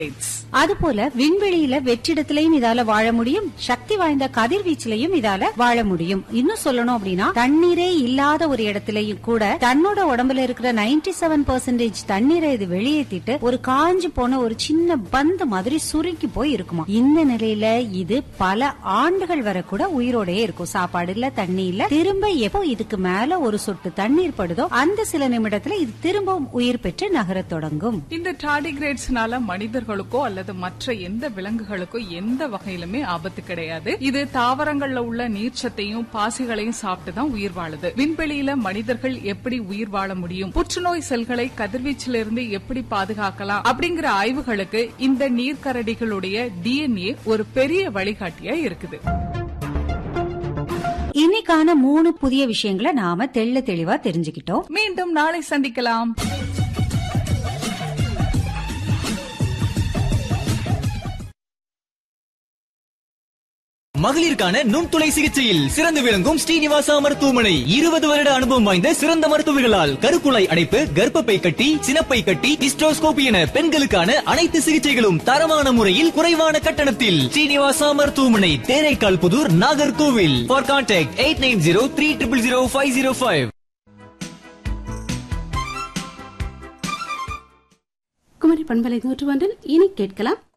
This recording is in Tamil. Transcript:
அதுபோல விண்வெளியில வெற்றிடத்திலையும் இதால வாழ முடியும் சக்தி வாய்ந்த கதிர்வீச்சிலையும் இதால வாழ முடியும் இன்னும் சொல்லணும் அப்படின்னா தண்ணீரே இல்லாத ஒரு இடத்திலையும் கூட தன்னோட உடம்புல இருக்கிற 97% செவன் பர்சன்டேஜ் தண்ணீரை இது வெளியேற்றிட்டு ஒரு காஞ்சு போன ஒரு சின்ன பந்து மாதிரி சுருக்கி போய் இருக்குமா இந்த நிலையில இது பல ஆண்டுகள் வரை கூட உயிரோடயே இருக்கும் சாப்பாடு இல்ல தண்ணி இல்ல திரும்ப எப்போ இதுக்கு மேல ஒரு சொட்டு தண்ணீர் படுதோ அந்த சில நிமிடத்துல இது திரும்பவும் உயிர் பெற்று நகரத் தொடங்கும் இந்த டார்டிகிரேட்ஸ்னால மனிதர்களுக்கோ அல்லது மற்ற எந்த விலங்குகளுக்கோ எந்த வகையிலுமே ஆபத்து கிடையாது இது தாவரங்கள்ல உள்ள நீர்ச்சத்தையும் பாசிகளையும் சாப்பிட்டு தான் உயிர் வாழுது விண்வெளியில மனிதர்கள் எப்படி உயிர் வாழ முடியும் புற்றுநோய் செல்களை கதிர்வீச்சிலிருந்து எப்படி பாதுகாக்கலாம் அப்படிங்கிற ஆய்வுகளுக்கு இந்த நீர்க்கரடிகளுடைய டிஎன்ஏ ஒரு பெரிய வழிகாட்டியா இருக்குது இன்னைக்கான மூணு புதிய விஷயங்களை நாம தெள்ள தெளிவா தெரிஞ்சுக்கிட்டோம் மீண்டும் நாளை சந்திக்கலாம் மகளிருக்கான நுண்துளை சிகிச்சையில் சிறந்து விளங்கும் ஸ்ரீனிவாசா மருத்துவமனை இருபது வருட அனுபவம் வாய்ந்த சிறந்த மருத்துவர்களால் கருக்குழாய் அடைப்பு கர்ப்பப்பை கட்டி சினப்பை கட்டி டிஸ்ட்ரோஸ்கோபி என பெண்களுக்கான அனைத்து சிகிச்சைகளும் தரமான முறையில் குறைவான கட்டணத்தில் ஸ்ரீனிவாசா மருத்துவமனை Theraikal Pudur Nagercoil for contact eight nine zero three triple zero five zero five Kumari பண்பலை நூற்று ஒன்றில் இனி கேட்கலாம்